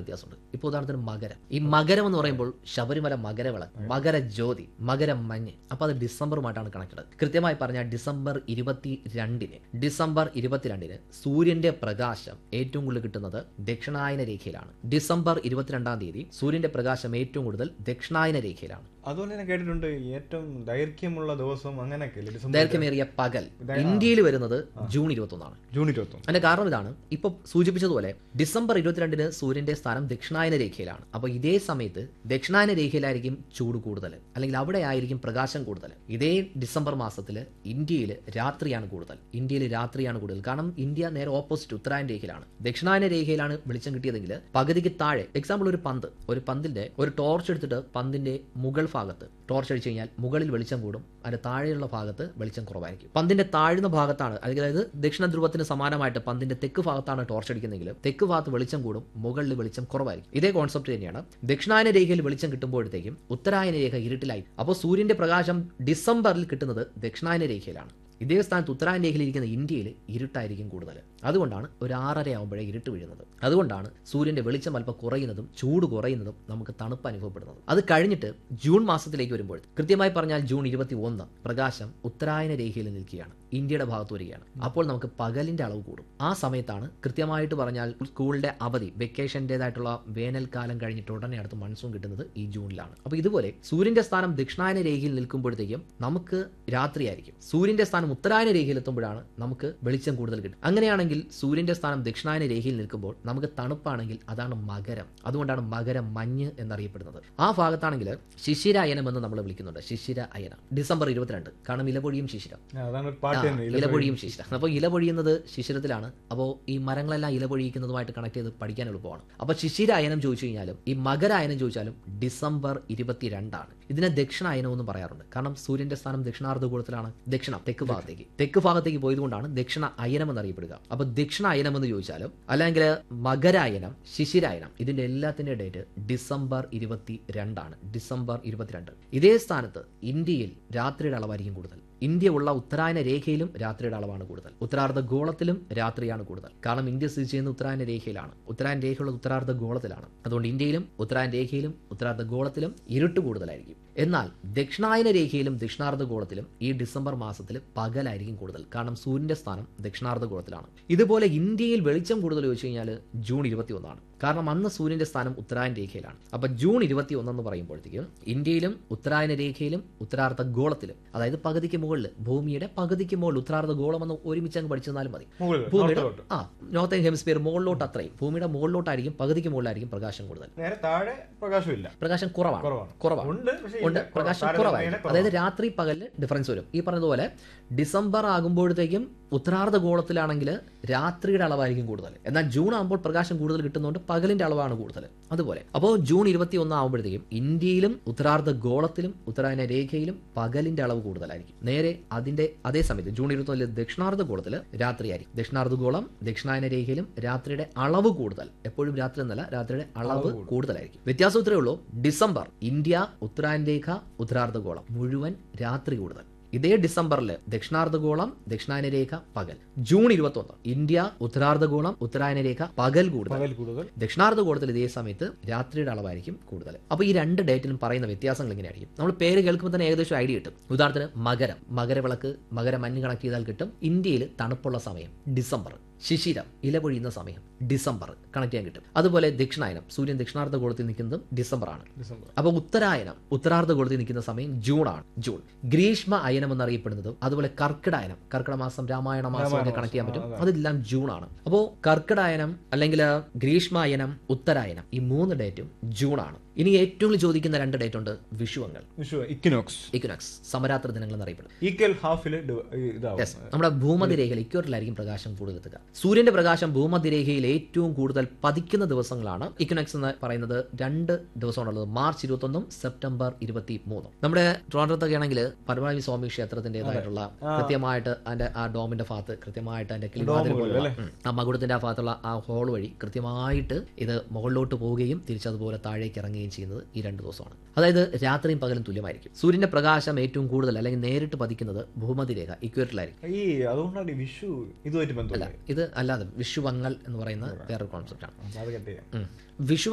വ്യത്യാസമുണ്ട് ഇപ്പോൾ ഉദാഹരണത്തിന് മകരം ഈ മകരം എന്ന് പറയുമ്പോൾ ശബരിമല മകരവിളക്ക് മകര ജ്യോതി മകരം മഞ്ഞ് അപ്പോൾ അത് ഡിസംബറുമായിട്ടാണ് കണക്റ്റഡ് കൃത്യമായി പറഞ്ഞാൽ ഡിസംബർ ഇരുപത്തി രണ്ടിന് ഡിസംബർ ഇരുപത്തിരണ്ടിന് സൂര്യന്റെ പ്രകാശം ഏറ്റവും കൂടുതൽ കിട്ടുന്നത് ദക്ഷിണായന രേഖയിലാണ് ഡിസംബർ ഇരുപത്തിരണ്ടാം തീയതി സൂര്യന്റെ പ്രകാശം ഏറ്റവും കൂടുതൽ ദക്ഷിണായന രേഖയിലാണ് അതുപോലെ തന്നെ കേട്ടിട്ടുണ്ട് ഏറ്റവും ദൈർഘ്യമുള്ള ദിവസം അങ്ങനെയൊക്കെ അല്ലേ ഡിസംബർ ദൈർഘ്യമേറിയ പകൽ ഇന്ത്യയിൽ വരുന്നത് ജൂൺ ഇരുപത്തൊന്നാണ് ജൂൺ ഇരുപത്തൊന്ന് അതിന്റെ കാരണം ഇതാണ് ഇപ്പൊ സൂചിപ്പിച്ചതുപോലെ ഡിസംബർ ഇരുപത്തിരണ്ടിന് സൂര്യന്റെ സ്ഥാനം ദക്ഷിണായന രേഖയിലാണ് അപ്പോൾ ഇതേ സമയത്ത് ദക്ഷിണായന രേഖയിലായിരിക്കും ചൂട് കൂടുതൽ അല്ലെങ്കിൽ അവിടെ ആയിരിക്കും പ്രകാശം കൂടുതൽ ഇതേ ഡിസംബർ മാസത്തിൽ ഇന്ത്യയിൽ രാത്രിയാണ് കൂടുതൽ ഇന്ത്യയിൽ രാത്രിയാണ് കൂടുതൽ കാരണം ഇന്ത്യ നേരെ ഓപ്പോസിറ്റ് ഉത്തരായന രേഖയിലാണ് ദക്ഷിണായന രേഖയിലാണ് വെളിച്ചം കിട്ടിയതെങ്കിൽ പകുതിക്ക് താഴെ എക്സാമ്പിൾ ഒരു പന്ത് ഒരു പന്തിന്റെ ഒരു ടോർച്ച് എടുത്തിട്ട് പന്തിന്റെ മുകൾ ഭാഗത്ത് ടോർച്ച് അടിച്ചു കഴിഞ്ഞാൽ മുകളിൽ വെളിച്ചം കൂടും അതിന്റെ താഴെയുള്ള ഭാഗത്ത് വെളിച്ചം കുറവായിരിക്കും പന്തിന്റെ താഴ്ന്ന ഭാഗത്താണ് അല്ലെങ്കിൽ അതായത് ദക്ഷിണ ധ്രുവത്തിന് സമാനമായിട്ട് പന്തിന്റെ തെക്ക് ഭാഗത്താണ് ടോർച്ച് അടിക്കുന്നതെങ്കിൽ തെക്ക് ഭാഗത്ത് വെളിച്ചം കൂടും മുകളിൽ വെളിച്ചം കുറവായിരിക്കും ഇതേ കോൺസെപ്റ്റ് തന്നെയാണ് ദക്ഷിണായന രേഖയിൽ വെളിച്ചം കിട്ടുമ്പോഴത്തേക്കും ഉത്തരായന രേഖ ഇരുട്ടിലായി അപ്പോൾ സൂര്യന്റെ പ്രകാശം ഡിസംബറിൽ കിട്ടുന്നത് ദക്ഷിണായന രേഖയിലാണ് ഇതേ സ്ഥാനത്ത് ഉത്തരായന രേഖയിൽ ഇരിക്കുന്ന ഇന്ത്യയിൽ ഇരുട്ടായിരിക്കും കൂടുതൽ അതുകൊണ്ടാണ് ഒരു ആറര ആകുമ്പോഴേ ഇരുട്ട് വീഴുന്നത് അതുകൊണ്ടാണ് സൂര്യന്റെ വെളിച്ചം അല്പം കുറയുന്നതും ചൂട് കുറയുന്നതും നമുക്ക് തണുപ്പ് അനുഭവപ്പെടുന്നത് അത് കഴിഞ്ഞിട്ട് ജൂൺ മാസത്തിലേക്ക് വരുമ്പോൾ കൃത്യമായി പറഞ്ഞാൽ ജൂൺ ഇരുപത്തി ഒന്ന് പ്രകാശം ഉത്തരായന രേഖയിൽ നിൽക്കുകയാണ് ഇന്ത്യയുടെ ഭാഗത്ത് വരികയാണ് അപ്പോൾ നമുക്ക് പകലിന്റെ അളവ് കൂടും ആ സമയത്താണ് കൃത്യമായിട്ട് പറഞ്ഞാൽ സ്കൂളിന്റെ അവധി വെക്കേഷൻ്റെതായിട്ടുള്ള വേനൽക്കാലം കഴിഞ്ഞിട്ട് ഉടനെ അടുത്ത് മൺസൂൺ കിട്ടുന്നത് ഈ ജൂണിലാണ് അപ്പോൾ ഇതുപോലെ സൂര്യന്റെ സ്ഥാനം ദക്ഷിണായന രേഖയിൽ നിൽക്കുമ്പോഴത്തേക്കും നമുക്ക് രാത്രിയായിരിക്കും സൂര്യന്റെ സ്ഥാനം ഉത്തരായന രേഖയിൽ എത്തുമ്പോഴാണ് നമുക്ക് വെളിച്ചം കൂടുതൽ കിട്ടും അങ്ങനെയാണെങ്കിൽ സൂര്യന്റെ സ്ഥാനം ദക്ഷിണായന രേഖയിൽ നിൽക്കുമ്പോൾ നമുക്ക് തണുപ്പാണെങ്കിൽ അതാണ് മകരം അതുകൊണ്ടാണ് മകരം മഞ്ഞ് എന്നറിയപ്പെടുന്നത് ആ ഭാഗത്താണെങ്കിൽ ശിശിര അയനം എന്ന് നമ്മൾ വിളിക്കുന്നുണ്ട് ശിശിര അയനം ഡിസംബർ ഇരുപത്തിരണ്ട് കാരണം ഇലപൊഴിയും ശിശിരം ആ, അതാണ് ഒരു പാട്ട് തന്നെ ഇല- ഇലപൊഴിയും ശിശിരം അപ്പോൾ ഇലപൊഴിയുന്നത് ശിശിരത്തിലാണ് അപ്പോൾ ഈ മരങ്ങളെല്ലാം ഇലപൊഴിയിക്കുന്നതുമായിട്ട് കണക്ട് ചെയ്ത് പഠിക്കാൻ എളുപ്പമാണ് അപ്പോൾ ശിശിര അയനം ചോദിച്ചു കഴിഞ്ഞാലും ഈ മകര അയനം ചോദിച്ചാലും ഡിസംബർ ഇരുപത്തിരണ്ടാണ് ഇതിനെ ദക്ഷിണ അയനം എന്നും പറയാറുണ്ട് കാരണം സൂര്യന്റെ സ്ഥാനം ദക്ഷിണാർദ്ധഗോളത്തിലാണ് ദക്ഷിണം തെക്ക് ഭാഗത്തേക്ക് തെക്ക് ഭാഗത്തേക്ക് പോയതുകൊണ്ടാണ് ദക്ഷിണ അയനം എന്നറിയപ്പെടുക അപ്പോൾ ദക്ഷിണ അയനം എന്ന് ചോദിച്ചാലും അല്ലെങ്കിൽ മകരായനം ശിശിരായനം ഇതിന്റെ എല്ലാത്തിന്റെ ഡേറ്റ് ഡിസംബർ ഇരുപത്തി രണ്ടാണ് ഡിസംബർ ഇരുപത്തിരണ്ട് ഇതേ സ്ഥാനത്ത് ഇന്ത്യയിൽ രാത്രിയുടെ അളവായിരിക്കും കൂടുതൽ ഇന്ത്യ ഉള്ള ഉത്തരായന രേഖയിലും രാത്രിയുടെ അളവാണ് കൂടുതൽ ഉത്തരാർദ്ധ ഗോളത്തിലും രാത്രിയാണ് കൂടുതൽ കാരണം ഇന്ത്യ സ്ഥിതി ചെയ്യുന്ന ഉത്തരായന രേഖയിലാണ് ഉത്തരായന രേഖയുള്ള ഉത്തരാർദ്ധ ഗോളത്തിലാണ് അതുകൊണ്ട് ഇന്ത്യയിലും ഉത്തരായന രേഖയിലും ഉത്തരാർദ്ധ ഗോളത്തിലും ഇരുട്ട് കൂടുതലായിരിക്കും എന്നാൽ ദക്ഷിണായന രേഖയിലും ദക്ഷിണാർദ്ധ ഗോളത്തിലും ഈ ഡിസംബർ മാസത്തിൽ പകലായിരിക്കും കൂടുതൽ കാരണം സൂര്യന്റെ സ്ഥാനം ദക്ഷിണാർദ്ധ ഗോളത്തിലാണ് ഇതുപോലെ ഇന്ത്യയിൽ വെളിച്ചം കൂടുതൽ ചോദിച്ചു കഴിഞ്ഞാൽ ജൂൺ ഇരുപത്തി ഒന്നാണ് കാരണം അന്ന് സൂര്യന്റെ സ്ഥാനം ഉത്തരായന രേഖയിലാണ് അപ്പൊ ജൂൺ ഇരുപത്തി ഒന്ന് എന്ന് പറയുമ്പോഴത്തേക്കും ഇന്ത്യയിലും ഉത്തരായന രേഖയിലും ഉത്തരാർദ്ധ ഗോളത്തിലും അതായത് പകുതിക്ക് മുകളിൽ ഭൂമിയുടെ പകുതിക്ക് മുകളിൽ ഉത്തരാർദ്ധ ഗോളം എന്ന് ഒരുമിച്ച് അങ്ങ് പഠിച്ചെന്നാലും മതി മുകളിൽ ഭൂമിയുടെ നോർത്തിലോട്ട്. ആ നോർത്തേൺ ഹെമിസ്ഫിയർ മുകളിലോട്ട് അത്രയും ഭൂമിയുടെ മുകളിലോട്ടായിരിക്കും പകുതിക്ക് മുകളിലായിരിക്കും പ്രകാശം കൂടുതൽ നേരെ താഴെ പ്രകാശമില്ല പ്രകാശം കുറവാണ് കുറവാണ് കുറവാണ് ഉണ്ട് പക്ഷേ ഉണ്ട് ഇല്ല. പ്രകാശം താരതമ്യേന കുറവായിരിക്കും കുറവാണ്. അതായത് രാത്രി പകലിൽ ഡിഫറൻസ് വരും ഈ പറഞ്ഞതുപോലെ ഡിസംബർ ആകുമ്പോഴത്തേക്കും ഉത്തരാർദ്ധ ഗോളത്തിലാണെങ്കിൽ രാത്രിയുടെ അളവായിരിക്കും കൂടുതൽ എന്നാൽ ജൂൺ ആകുമ്പോൾ പ്രകാശം കൂടുതൽ കിട്ടുന്നതുകൊണ്ട് പകലിന്റെ അളവാണ് കൂടുതൽ അതുപോലെ അപ്പോൾ ജൂൺ ഇരുപത്തി ഒന്ന് ആകുമ്പോഴത്തേക്കും ഇന്ത്യയിലും ഉത്തരാർദ്ധ ഗോളത്തിലും ഉത്തരായന രേഖയിലും പകലിന്റെ അളവ് കൂടുതലായിരിക്കും നേരെ അതിന്റെ അതേ സമയത്ത് ജൂൺ ഇരുപത്തി ഒന്നിൽ ദക്ഷിണാർദ്ധ ഗോളത്തിൽ രാത്രിയായിരിക്കും ദക്ഷിണാർദ്ധ ഗോളം ദക്ഷിണായന രേഖയിലും രാത്രിയുടെ അളവ് കൂടുതൽ എപ്പോഴും രാത്രി എന്നല്ല രാത്രിയുടെ അളവ് കൂടുതലായിരിക്കും വ്യത്യാസം ഇത്രയേ ഉള്ളൂ ഡിസംബർ ഇന്ത്യ ഉത്തരായൻ രേഖ ഉത്തരാർദ്ധഗോളം മുഴുവൻ രാത്രി കൂടുതൽ ഇതേ ഡിസംബറിൽ ദക്ഷിണാർദ്ധഗോളം ദക്ഷിണായന രേഖ പകൽ ജൂൺ ഇരുപത്തി ഒന്ന് ഇന്ത്യ ഉത്തരാർദ്ധഗോളം ഉത്തരായന രേഖ പകൽ കൂടുതൽ പകൽ കൂടുതൽ ദക്ഷിണാർദ്ധഗോളത്തിൽ ഇതേ സമയത്ത് രാത്രിയുടെ അളവായിരിക്കും കൂടുതൽ അപ്പോൾ ഈ രണ്ട് ഡേറ്റിനും പറയുന്ന വ്യത്യാസങ്ങൾ എങ്ങനെയായിരിക്കും നമ്മൾ പേര് കേൾക്കുമ്പോൾ തന്നെ ഏകദേശം ഐഡിയ കിട്ടും ഉദാഹരണത്തിന് മകരം മകരവിളക്ക് മകരമഞ്ഞ് കണക്ട് ചെയ്താൽ കിട്ടും ഇന്ത്യയിൽ തണുപ്പുള്ള സമയം ഡിസംബർ ശിശിരം ഇല പൊഴിയുന്ന സമയം ഡിസംബർ കണക്ട് ചെയ്യാൻ കിട്ടും അതുപോലെ ദക്ഷിണായനം സൂര്യൻ ദക്ഷിണാർദ്ധ ഗോളത്തിൽ നിൽക്കുന്നതും ഡിസംബറാണ് ഡിസംബർ അപ്പോൾ ഉത്തരായനം ഉത്തരാർദ്ധ ഗോളത്തിൽ നിൽക്കുന്ന സമയം ജൂൺ ആണ് ജൂൺ ഗ്രീഷ്മ അയനം എന്നറിയപ്പെടുന്നതും അതുപോലെ കർക്കിടായനം കർക്കിട മാസം രാമായണ മാസം ഒക്കെ കണക്ട് ചെയ്യാൻ പറ്റും അതെല്ലാം ജൂൺ ആണ് അപ്പോൾ കർക്കിടായനം അല്ലെങ്കിൽ ഗ്രീഷ്മായനം ഉത്തരായനം ഈ മൂന്ന് ഡേറ്റും ജൂൺ ആണ് ഇനി ഏറ്റവും കൂടുതൽ ചോദിക്കുന്ന രണ്ട് ഡേറ്റ് ഉണ്ട് വിഷുവങ്ങൾ വിഷു ഇക്കിനോക്സ് ഇക്വിനോക്സ് സമരാത്ര ദിനങ്ങൾ എന്നറിയപ്പെടും ഈക്വൽ ഹാഫിൽ ഇതാവും യെസ് നമ്മുടെ ഭൂമധ്യരേഖയിൽ ഇക്വറിലായിരിക്കും പ്രകാശം കൂടുതൽ എത്തുക സൂര്യന്റെ പ്രകാശം ഭൂമധ്യരേഖയിൽ ഏറ്റവും കൂടുതൽ പതിക്കുന്ന ദിവസങ്ങളാണ് ഇക്വിനോക്സ് എന്ന് പറയുന്നത് രണ്ട് ദിവസമാണുള്ളത് മാർച്ച് ഇരുപത്തൊന്നും സെപ്റ്റംബർ ഇരുപത്തി മൂന്നും നമ്മുടെ ട്രോണ്ടത്തൊക്കെ ആണെങ്കിൽ പരമാവധി സ്വാമി ക്ഷേത്രത്തിൻ്റെതായിട്ടുള്ള കൃത്യമായിട്ട് അതിന്റെ ആ ഡോമിന്റെ ഭാഗത്ത് കൃത്യമായിട്ട് അതിന്റെ കിളിമാതിരി പോലുള്ള ഉം, ആ മകുടത്തിന്റെ ആ ഭാഗത്തുള്ള ആ ഹോൾ വഴി കൃത്യമായിട്ട് ഇത് മുകളിലോട്ട് പോവുകയും തിരിച്ചതുപോലെ താഴേക്ക് ഇറങ്ങുകയും ചെയ്യുന്നത് ഈ രണ്ട് ദിവസമാണ് അതായത് രാത്രിയും പകലും തുല്യമായിരിക്കും സൂര്യന്റെ പ്രകാശം ഏറ്റവും കൂടുതൽ അല്ലെങ്കിൽ നേരിട്ട് പതിക്കുന്നത് ഭൂമധ്യരേഖ ഇക്വേറ്ററിലായിരിക്കും ഈ അതുകൊണ്ടാണ് ഈ വിഷു ഇതുമായിട്ട് ബന്ധമില്ല ഇത് അല്ലാതെ വിഷുവങ്ങൾ എന്ന് പറയുന്ന വേറൊരു കോൺസെപ്റ്റാണ് അപ്പൊ അത് കട്ട് ചെയ്യാം വിഷു